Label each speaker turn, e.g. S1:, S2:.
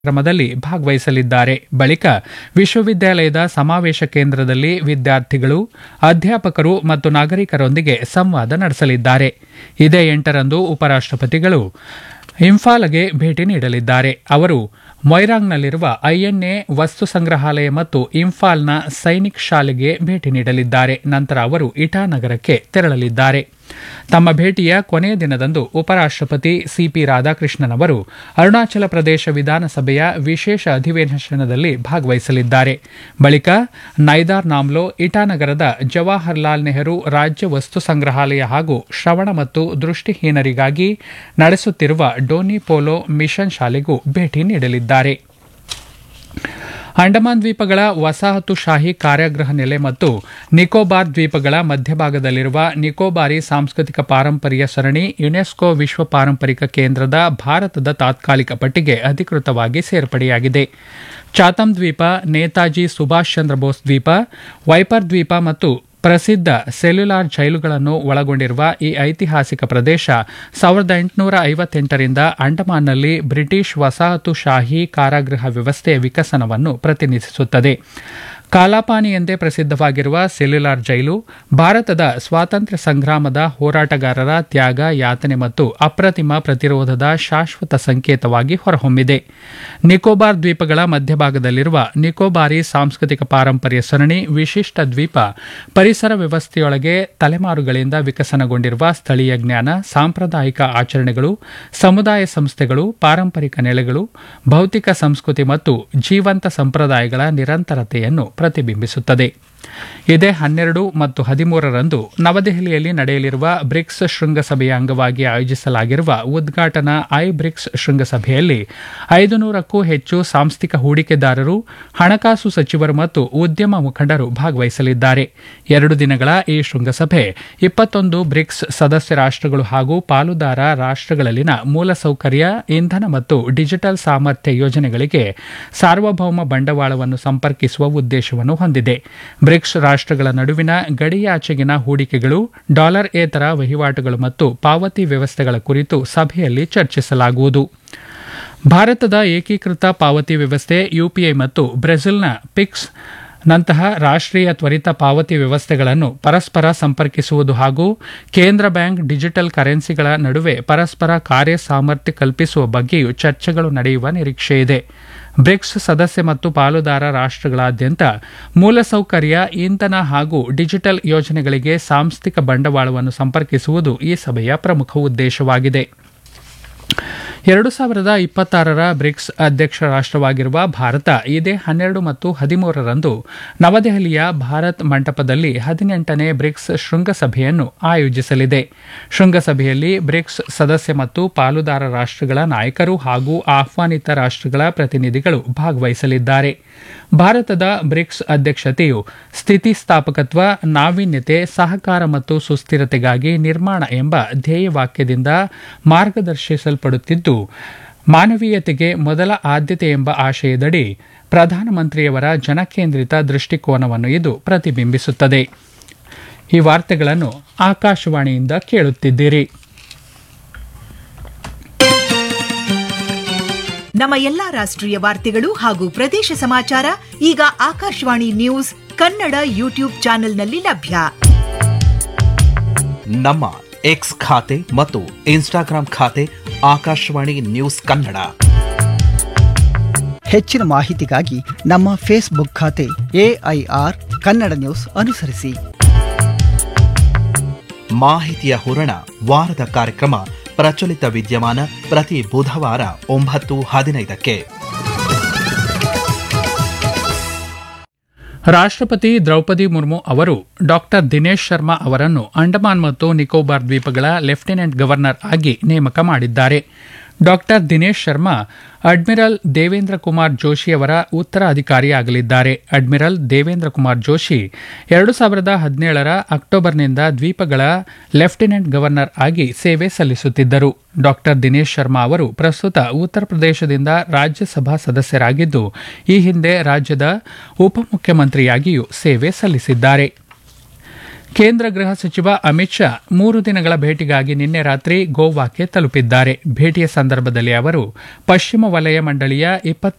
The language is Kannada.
S1: ಕಾರ್ಯಕ್ರಮದಲ್ಲಿ ಭಾಗವಹಿಸಲಿದ್ದಾರೆ ಬಳಿಕ ವಿಶ್ವವಿದ್ಯಾಲಯದ ಸಮಾವೇಶ ಕೇಂದ್ರದಲ್ಲಿ ವಿದ್ಯಾರ್ಥಿಗಳು ಅಧ್ಯಾಪಕರು ಮತ್ತು ನಾಗರಿಕರೊಂದಿಗೆ ಸಂವಾದ ನಡೆಸಲಿದ್ದಾರೆ ಇದೇ ಎಂಟರಂದು ಉಪರಾಷ್ಟಪತಿಗಳು ಇಂಫಾಲ್ಗೆ ಭೇಟಿ ನೀಡಲಿದ್ದಾರೆ ಅವರು ಮೊಯ್ರಾಂಗ್ನಲ್ಲಿರುವ ಐಎನ್ಎ ವಸ್ತು ಸಂಗ್ರಹಾಲಯ ಮತ್ತು ಇಂಫಾಲ್ನ ಸೈನಿಕ್ ಶಾಲೆಗೆ ಭೇಟಿ ನೀಡಲಿದ್ದಾರೆ ನಂತರ ಅವರು ಇಟಾನಗರಕ್ಕೆ ತೆರಳಲಿದ್ದಾರೆ ತಮ್ಮ ಭೇಟಿಯ ಕೊನೆಯ ದಿನದಂದು ಉಪರಾಷ್ಟಪತಿ ಸಿಪಿ ರಾಧಾಕೃಷ್ಣನ್ ಅವರು ಅರುಣಾಚಲ ಪ್ರದೇಶ ವಿಧಾನಸಭೆಯ ವಿಶೇಷ ಅಧಿವೇಶನದಲ್ಲಿ ಭಾಗವಹಿಸಲಿದ್ದಾರೆ ಬಳಿಕ ನೈದಾರ್ ನಾಮ್ಲೋ ಇಟಾನಗರದ ಜವಾಹರ್ಲಾಲ್ ನೆಹರು ರಾಜ್ಯ ವಸ್ತು ಸಂಗ್ರಹಾಲಯ ಹಾಗೂ ಶ್ರವಣ ಮತ್ತು ದೃಷ್ಟಿಹೀನರಿಗಾಗಿ ನಡೆಸುತ್ತಿರುವ ಡೋನಿ ಪೋಲೋ ಮಿಷನ್ ಶಾಲೆಗೂ ಭೇಟಿ ನೀಡಲಿದ್ದಾರೆ ಅಂಡಮಾನ್ ದ್ವೀಪಗಳ ವಸಾಹತುಶಾಹಿ ಕಾರ್ಯಾಗೃಹ ನೆಲೆ ಮತ್ತು ನಿಕೋಬಾರ್ ದ್ವೀಪಗಳ ಮಧ್ಯಭಾಗದಲ್ಲಿರುವ ನಿಕೋಬಾರಿ ಸಾಂಸ್ಕೃತಿಕ ಪಾರಂಪರ್ಯ ಸರಣಿ ಯುನೆಸ್ಕೋ ವಿಶ್ವ ಪಾರಂಪರಿಕ ಕೇಂದ್ರದ ಭಾರತದ ತಾತ್ಕಾಲಿಕ ಪಟ್ಟಿಗೆ ಅಧಿಕೃತವಾಗಿ ಸೇರ್ಪಡೆಯಾಗಿದೆ ಚಾತಮ್ ದ್ವೀಪ ನೇತಾಜಿ ಸುಭಾಷ್ ಚಂದ್ರ ಬೋಸ್ ದ್ವೀಪ ವೈಪರ್ ದ್ವೀಪ ಮತ್ತು ಪ್ರಸಿದ್ಧ ಸೆಲ್ಯುಲಾರ್ ಜೈಲುಗಳನ್ನು ಒಳಗೊಂಡಿರುವ ಈ ಐತಿಹಾಸಿಕ ಪ್ರದೇಶ ಸಾವಿರದ ಎಂಟುನೂರ ಐವತ್ತೆಂಟರಿಂದ ಅಂಡಮಾನ್ನಲ್ಲಿ ಬ್ರಿಟಿಷ್ ವಸಾಹತುಶಾಹಿ ಕಾರಾಗೃಹ ವ್ಯವಸ್ಥೆಯ ವಿಕಸನವನ್ನು ಪ್ರತಿನಿಧಿಸುತ್ತದೆ ಕಾಲಾಪಾನಿ ಎಂದೇ ಪ್ರಸಿದ್ಧವಾಗಿರುವ ಸೆಲ್ಯುಲಾರ್ ಜೈಲು ಭಾರತದ ಸ್ವಾತಂತ್ರ್ಯ ಸಂಗ್ರಾಮದ ಹೋರಾಟಗಾರರ ತ್ಯಾಗ ಯಾತನೆ ಮತ್ತು ಅಪ್ರತಿಮ ಪ್ರತಿರೋಧದ ಶಾಶ್ವತ ಸಂಕೇತವಾಗಿ ಹೊರಹೊಮ್ಮಿದೆ ನಿಕೋಬಾರ್ ದ್ವೀಪಗಳ ಮಧ್ಯಭಾಗದಲ್ಲಿರುವ ನಿಕೋಬಾರಿ ಸಾಂಸ್ಕೃತಿಕ ಪಾರಂಪರ್ಯ ಸರಣಿ ವಿಶಿಷ್ಟ ದ್ವೀಪ ಪರಿಸರ ವ್ಯವಸ್ಥೆಯೊಳಗೆ ತಲೆಮಾರುಗಳಿಂದ ವಿಕಸನಗೊಂಡಿರುವ ಸ್ಥಳೀಯ ಜ್ಞಾನ ಸಾಂಪ್ರದಾಯಿಕ ಆಚರಣೆಗಳು ಸಮುದಾಯ ಸಂಸ್ಥೆಗಳು ಪಾರಂಪರಿಕ ನೆಲೆಗಳು ಭೌತಿಕ ಸಂಸ್ಕೃತಿ ಮತ್ತು ಜೀವಂತ ಸಂಪ್ರದಾಯಗಳ ನಿರಂತರತೆಯನ್ನು ಪ್ರತಿಬಿಂಬಿಸುತ್ತದೆ ಇದೇ ಹನ್ನೆರಡು ಮತ್ತು ಹದಿಮೂರರಂದು ನವದೆಹಲಿಯಲ್ಲಿ ನಡೆಯಲಿರುವ ಬ್ರಿಕ್ಸ್ ಶೃಂಗಸಭೆಯ ಅಂಗವಾಗಿ ಆಯೋಜಿಸಲಾಗಿರುವ ಉದ್ಘಾಟನಾ ಐ ಬ್ರಿಕ್ಸ್ ಶೃಂಗಸಭೆಯಲ್ಲಿ ಐದು ನೂರಕ್ಕೂ ಹೆಚ್ಚು ಸಾಂಸ್ಥಿಕ ಹೂಡಿಕೆದಾರರು ಹಣಕಾಸು ಸಚಿವರು ಮತ್ತು ಉದ್ಯಮ ಮುಖಂಡರು ಭಾಗವಹಿಸಲಿದ್ದಾರೆ ಎರಡು ದಿನಗಳ ಈ ಶೃಂಗಸಭೆ ಇಪ್ಪತ್ತೊಂದು ಬ್ರಿಕ್ಸ್ ಸದಸ್ಯ ರಾಷ್ಟ್ರಗಳು ಹಾಗೂ ಪಾಲುದಾರ ರಾಷ್ಟ್ರಗಳಲ್ಲಿನ ಮೂಲಸೌಕರ್ಯ ಇಂಧನ ಮತ್ತು ಡಿಜಿಟಲ್ ಸಾಮರ್ಥ್ಯ ಯೋಜನೆಗಳಿಗೆ ಸಾರ್ವಭೌಮ ಬಂಡವಾಳವನ್ನು ಸಂಪರ್ಕಿಸುವ ಉದ್ದೇಶವನ್ನು ಹೊಂದಿದೆ ಬ್ರಿಕ್ಸ್ ರಾಷ್ಟ್ರಗಳ ನಡುವಿನ ಗಡಿಯಾಚೆಗಿನ ಹೂಡಿಕೆಗಳು ಡಾಲರ್ ಏತರ ವಹಿವಾಟುಗಳು ಮತ್ತು ಪಾವತಿ ವ್ಯವಸ್ಥೆಗಳ ಕುರಿತು ಸಭೆಯಲ್ಲಿ ಚರ್ಚಿಸಲಾಗುವುದು ಭಾರತದ ಏಕೀಕೃತ ಪಾವತಿ ವ್ಯವಸ್ಥೆ ಯುಪಿಐ ಮತ್ತು ಬ್ರೆಜಿಲ್ನ ಪಿಕ್ಸ್ ನಂತಹ ರಾಷ್ಟ್ರೀಯ ತ್ವರಿತ ಪಾವತಿ ವ್ಯವಸ್ಥೆಗಳನ್ನು ಪರಸ್ಪರ ಸಂಪರ್ಕಿಸುವುದು ಹಾಗೂ ಕೇಂದ್ರ ಬ್ಯಾಂಕ್ ಡಿಜಿಟಲ್ ಕರೆನ್ಸಿಗಳ ನಡುವೆ ಪರಸ್ಪರ ಕಾರ್ಯ ಸಾಮರ್ಥ್ಯ ಕಲ್ಪಿಸುವ ಬಗ್ಗೆಯೂ ಚರ್ಚೆಗಳು ನಡೆಯುವ ನಿರೀಕ್ಷೆಯಿದೆ ಬ್ರಿಕ್ಸ್ ಸದಸ್ಯ ಮತ್ತು ಪಾಲುದಾರ ರಾಷ್ಟ್ರಗಳಾದ್ಯಂತ ಮೂಲಸೌಕರ್ಯ ಇಂಧನ ಹಾಗೂ ಡಿಜಿಟಲ್ ಯೋಜನೆಗಳಿಗೆ ಸಾಂಸ್ಥಿಕ ಬಂಡವಾಳವನ್ನು ಸಂಪರ್ಕಿಸುವುದು ಈ ಸಭೆಯ ಪ್ರಮುಖ ಉದ್ದೇಶವಾಗಿದೆ ಎರಡು ಸಾವಿರದ ಇಪ್ಪತ್ತಾರರ ಬ್ರಿಕ್ಸ್ ಅಧ್ಯಕ್ಷ ರಾಷ್ಟ್ರವಾಗಿರುವ ಭಾರತ ಇದೇ ಹನ್ನೆರಡು ಮತ್ತು ಹದಿಮೂರರಂದು ನವದೆಹಲಿಯ ಭಾರತ್ ಮಂಟಪದಲ್ಲಿ ಹದಿನೆಂಟನೇ ಬ್ರಿಕ್ಸ್ ಶೃಂಗಸಭೆಯನ್ನು ಆಯೋಜಿಸಲಿದೆ ಶೃಂಗಸಭೆಯಲ್ಲಿ ಬ್ರಿಕ್ಸ್ ಸದಸ್ಯ ಮತ್ತು ಪಾಲುದಾರ ರಾಷ್ಟ್ರಗಳ ನಾಯಕರು ಹಾಗೂ ಆಹ್ವಾನಿತ ರಾಷ್ಟ್ರಗಳ ಪ್ರತಿನಿಧಿಗಳು ಭಾಗವಹಿಸಲಿದ್ದಾರೆ ಭಾರತದ ಬ್ರಿಕ್ಸ್ ಅಧ್ಯಕ್ಷತೆಯು ಸ್ಥಿತಿಸ್ಥಾಪಕತ್ವ ನಾವೀನ್ಯತೆ ಸಹಕಾರ ಮತ್ತು ಸುಸ್ಥಿರತೆಗಾಗಿ ನಿರ್ಮಾಣ ಎಂಬ ಧ್ಯೇಯವಾಕ್ಯದಿಂದ ಮಾರ್ಗದರ್ಶಿಸಲ್ಪಡುತ್ತಿದ್ದು ಮಾನವೀಯತೆಗೆ ಮೊದಲ ಆದ್ಯತೆ ಎಂಬ ಆಶಯದಡಿ ಪ್ರಧಾನಮಂತ್ರಿಯವರ ಜನಕೇಂದ್ರಿತ ದೃಷ್ಟಿಕೋನವನ್ನು ಇದು ಪ್ರತಿಬಿಂಬಿಸುತ್ತದೆ ಈ ವಾರ್ತೆಗಳನ್ನು ಆಕಾಶವಾಣಿಯಿಂದ ಕೇಳುತ್ತಿದ್ದೀರಿ
S2: ನಮ್ಮ ಎಲ್ಲಾ ರಾಷ್ಟ್ರೀಯ ವಾರ್ತೆಗಳು ಹಾಗೂ ಪ್ರದೇಶ ಸಮಾಚಾರ ಈಗ ಆಕಾಶವಾಣಿ ನ್ಯೂಸ್ ಕನ್ನಡ ಯೂಟ್ಯೂಬ್ ಚಾನೆಲ್ನಲ್ಲಿ ಲಭ್ಯ
S3: ನಮ್ಮ ಎಕ್ಸ್ ಖಾತೆ ಮತ್ತು ಇನ್ಸ್ಟಾಗ್ರಾಂ ಖಾತೆ ಆಕಾಶವಾಣಿ ನ್ಯೂಸ್ ಕನ್ನಡ
S4: ಹೆಚ್ಚಿನ ಮಾಹಿತಿಗಾಗಿ ನಮ್ಮ ಫೇಸ್ಬುಕ್ ಖಾತೆ ಎಐಆರ್ ಕನ್ನಡ ನ್ಯೂಸ್ ಅನುಸರಿಸಿ
S3: ಮಾಹಿತಿಯ ಹೂರಣ ವಾರದ ಕಾರ್ಯಕ್ರಮ ಪ್ರಚಲಿತ ವಿದ್ಯಮಾನ ಪ್ರತಿ ಬುಧವಾರ ಒಂಬತ್ತು ಹದಿನೈದಕ್ಕೆ
S1: ರಾಷ್ಟ್ರಪತಿ ದ್ರೌಪದಿ ಮುರ್ಮು ಅವರು ಡಾಕ್ಟರ್ ದಿನೇಶ್ ಶರ್ಮಾ ಅವರನ್ನು ಅಂಡಮಾನ್ ಮತ್ತು ನಿಕೋಬಾರ್ ದ್ವೀಪಗಳ ಲೆಫ್ಟಿನೆಂಟ್ ಗವರ್ನರ್ ಆಗಿ ನೇಮಕ ಮಾಡಿದ್ದಾರೆ ಡಾಕ್ಟರ್ ದಿನೇಶ್ ಶರ್ಮಾ ಅಡ್ಮಿರಲ್ ದೇವೇಂದ್ರ ಕುಮಾರ್ ಜೋಶಿ ಅವರ ಉತ್ತರಾಧಿಕಾರಿಯಾಗಲಿದ್ದಾರೆ ಅಡ್ಮಿರಲ್ ದೇವೇಂದ್ರ ಕುಮಾರ್ ಜೋಶಿ ಎರಡು ಸಾವಿರದ ಹದಿನೇಳರ ಅಕ್ಟೋಬರ್ನಿಂದ ದ್ವೀಪಗಳ ಲೆಫ್ಟಿನೆಂಟ್ ಗವರ್ನರ್ ಆಗಿ ಸೇವೆ ಸಲ್ಲಿಸುತ್ತಿದ್ದರು ಡಾಕ್ಟರ್ ದಿನೇಶ್ ಶರ್ಮಾ ಅವರು ಪ್ರಸ್ತುತ ಉತ್ತರ ಪ್ರದೇಶದಿಂದ ರಾಜ್ಯಸಭಾ ಸದಸ್ಯರಾಗಿದ್ದು ಈ ಹಿಂದೆ ರಾಜ್ಯದ ಉಪಮುಖ್ಯಮಂತ್ರಿಯಾಗಿಯೂ ಸೇವೆ ಸಲ್ಲಿಸಿದ್ದಾರೆ ಕೇಂದ್ರ ಗೃಹ ಸಚಿವ ಅಮಿತ್ ಶಾ ಮೂರು ದಿನಗಳ ಭೇಟಿಗಾಗಿ ನಿನ್ನೆ ರಾತ್ರಿ ಗೋವಾಕ್ಕೆ ತಲುಪಿದ್ದಾರೆ ಭೇಟಿಯ ಸಂದರ್ಭದಲ್ಲಿ ಅವರು ಪಶ್ಚಿಮ ವಲಯ ಮಂಡಳಿಯ